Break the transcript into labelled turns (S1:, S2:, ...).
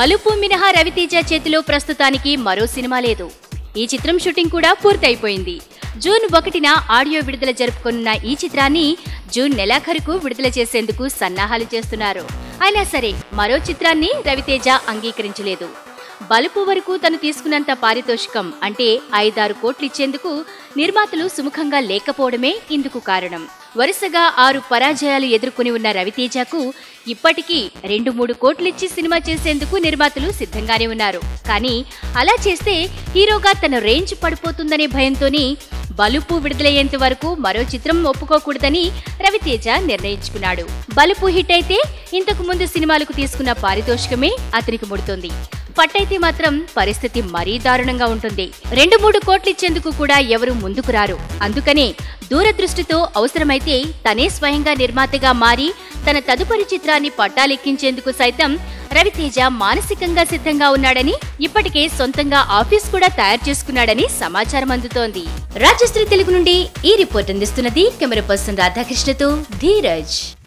S1: బలుపు మినహా రవితేజ చేతిలో ప్రస్తుతానికి మరో సినిమా లేదు ఈ చిత్రం షూటింగ్ కూడా పూర్తయిపోయింది జూన్ ఒకటిన ఆడియో విడుదల జరుపుకున్న ఈ చిత్రాన్ని జూన్ నెలాఖరుకు విడుదల చేసేందుకు సన్నాహాలు చేస్తున్నారు అయినా సరే మరో చిత్రాన్ని రవితేజ అంగీకరించలేదు బలుపు వరకు తను తీసుకున్నంత పారితోషికం అంటే ఐదారు కోట్లు ఇచ్చేందుకు నిర్మాతలు సుముఖంగా లేకపోవడమే ఇందుకు కారణం వరుసగా ఆరు పరాజయాలు ఎదుర్కొని ఉన్న రవితేజకు ఇప్పటికీ రెండు మూడు కోట్లిచ్చి సినిమా చేసేందుకు నిర్మాతలు సిద్ధంగానే ఉన్నారు కానీ అలా చేస్తే హీరోగా తన రేంజ్ పడిపోతుందనే భయంతోని బలుపు విడుదలయ్యేంత వరకు మరో చిత్రం ఒప్పుకోకూడదని రవితేజ నిర్ణయించుకున్నాడు బలుపు హిట్ అయితే ఇంతకు ముందు సినిమాలకు తీసుకున్న పారితోషికమే అతనికి ముడుతుంది పట్టయితే మాత్రం పరిస్థితి మరీ దారుణంగా ఉంటుంది రెండు మూడు కోట్లు ఇచ్చేందుకు కూడా ఎవరు ముందుకు రారు అందుకనే దూరదృష్టితో అవసరమైతే తనే స్వయంగా నిర్మాతగా మారి తన తదుపరి చిత్రాన్ని పట్టాలెక్కించేందుకు సైతం రవితేజ మానసికంగా సిద్ధంగా ఉన్నాడని ఇప్పటికే సొంతంగా ఆఫీస్ కూడా తయారు చేసుకున్నాడని సమాచారం అందుతోంది రాజశ్రీ తెలుగు నుండి ఈ రిపోర్ట్ అందిస్తున్నది కెమెరా పర్సన్ రాధాకృష్ణతో ధీరజ్